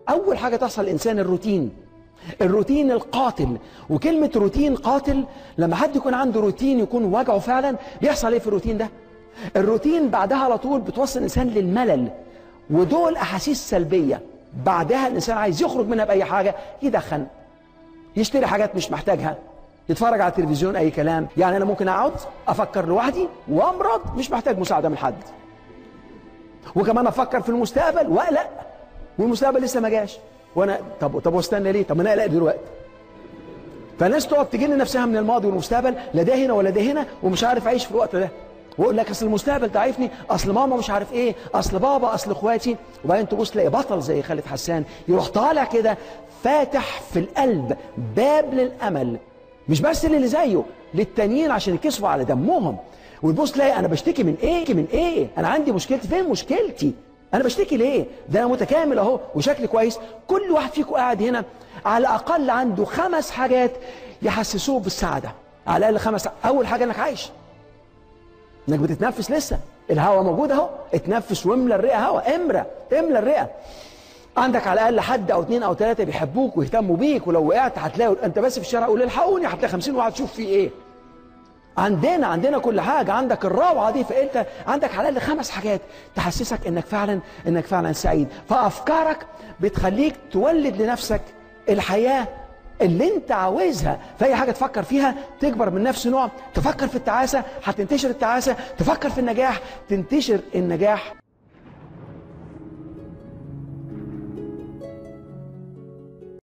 اول حاجه تحصل الانسان الروتين الروتين القاتل وكلمه روتين قاتل لما حد يكون عنده روتين يكون وجعه فعلا بيحصل ايه في الروتين ده الروتين بعدها على طول بتوصل الانسان للملل ودول احاسيس سلبيه بعدها الانسان عايز يخرج منها باي حاجه يدخن يشتري حاجات مش محتاجها يتفرج على التلفزيون اي كلام يعني انا ممكن اقعد افكر لوحدي وامرض مش محتاج مساعده من حد وكمان افكر في المستقبل واقلق والمستقبل لسه ما جاش وانا طب طب واستنى ليه طب ما انا اقلق دلوقتي فالناس تقعد تجن نفسها من الماضي والمستقبل لا ده هنا ولا ده هنا ومش عارف اعيش في الوقت ده واقول لك اصل المستقبل تعرفني اصل ماما مش عارف ايه اصل بابا اصل اخواتي وبعدين تبص تلاقي بطل زي خالد حسان يروح طالع كده فاتح في القلب باب للامل مش بس للي زيه للتانيين عشان يكسبوا على دمهم وتبص تلاقي انا بشتكي من ايه من ايه انا عندي مشكلتي فين مشكلتي انا بشتكي ليه ده انا متكامل اهو وشكلي كويس كل واحد فيكم قاعد هنا على الاقل عنده خمس حاجات يحسسوه بالسعاده على الاقل خمس اول حاجه انك عايش انك بتتنفس لسه الهواء موجود اهو اتنفس واملى الرئه هواء امرى املى الرئه عندك على الاقل حد او اثنين او ثلاثه بيحبوك ويهتموا بيك ولو وقعت هتلاقي انت بس في الشارع قول الحقوني هتلاقي 50 واحد تشوف فيه ايه عندنا عندنا كل حاجه عندك الروعه دي فانت عندك على الاقل خمس حاجات تحسسك انك فعلا انك فعلا سعيد فافكارك بتخليك تولد لنفسك الحياه اللي انت عاوزها فاي حاجه تفكر فيها تكبر من نفس نوع تفكر في التعاسه هتنتشر التعاسه تفكر في النجاح تنتشر النجاح